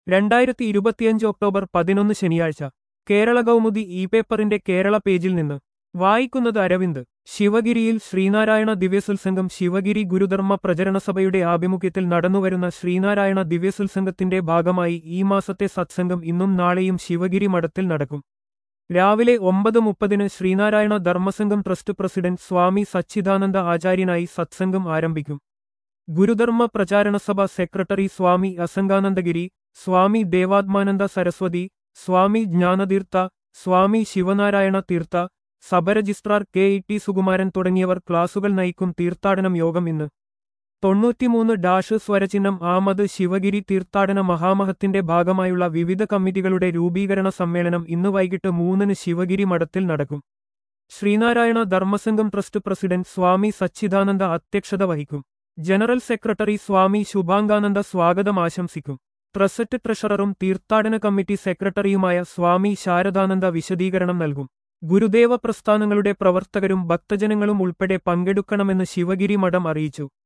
രണ്ടായിരത്തി ഇരുപത്തിയഞ്ച് ഒക്ടോബർ പതിനൊന്ന് ശനിയാഴ്ച കേരള കൗമുദി ഇ പേപ്പറിന്റെ കേരള പേജിൽ നിന്ന് വായിക്കുന്നത് അരവിന്ദ് ശിവഗിരിയിൽ ശ്രീനാരായണ ദിവ്യസുത്സംഗം ശിവഗിരി ഗുരുധർമ്മ പ്രചരണ സഭയുടെ ആഭിമുഖ്യത്തിൽ നടന്നുവരുന്ന ശ്രീനാരായണ ദിവ്യസുത്സംഗത്തിന്റെ ഭാഗമായി ഈ മാസത്തെ സത്സംഗം ഇന്നും നാളെയും ശിവഗിരി മഠത്തിൽ നടക്കും രാവിലെ ഒമ്പത് മുപ്പതിന് ശ്രീനാരായണ ധർമ്മസംഘം ട്രസ്റ്റ് പ്രസിഡന്റ് സ്വാമി സച്ചിദാനന്ദ ആചാര്യനായി സത്സംഗം ആരംഭിക്കും Gurudharma Pracharana Sabha secretary Swami Asanganandagiri Swami Devatmananda Saraswati Swami Jnanatheertha Swami Sivanarayana Theertha Sabha registrar K E T Sukumaran തുടങ്ങിയവർ ക്ലാസുകൾ നയിക്കും തീർത്ഥാടനം യോഗം ഇന്ന് തൊണ്ണൂറ്റിമൂന്ന് ഡാഷ് സ്വരചിഹ്നം ആമത് ശിവഗിരി തീർത്ഥാടന മഹാമഹത്തിന്റെ ഭാഗമായുള്ള വിവിധ കമ്മിറ്റികളുടെ രൂപീകരണ സമ്മേളനം ഇന്ന് വൈകിട്ട് മൂന്നിന് ശിവഗിരി മഠത്തിൽ നടക്കും ശ്രീനാരായണ ധർമ്മസംഘം ട്രസ്റ്റ് പ്രസിഡന്റ് സ്വാമി സച്ചിദാനന്ദ അധ്യക്ഷത വഹിക്കും ജനറൽ സെക്രട്ടറി സ്വാമി ശുഭാംഗാനന്ദ സ്വാഗതം ആശംസിക്കും ട്രസ്റ്റ് ട്രഷററും തീർത്ഥാടന കമ്മിറ്റി സെക്രട്ടറിയുമായ സ്വാമി ശാരദാനന്ദ വിശദീകരണം നൽകും ഗുരുദേവ പ്രസ്ഥാനങ്ങളുടെ പ്രവർത്തകരും ഭക്തജനങ്ങളും ഉൾപ്പെടെ പങ്കെടുക്കണമെന്ന് ശിവഗിരി മഠം അറിയിച്ചു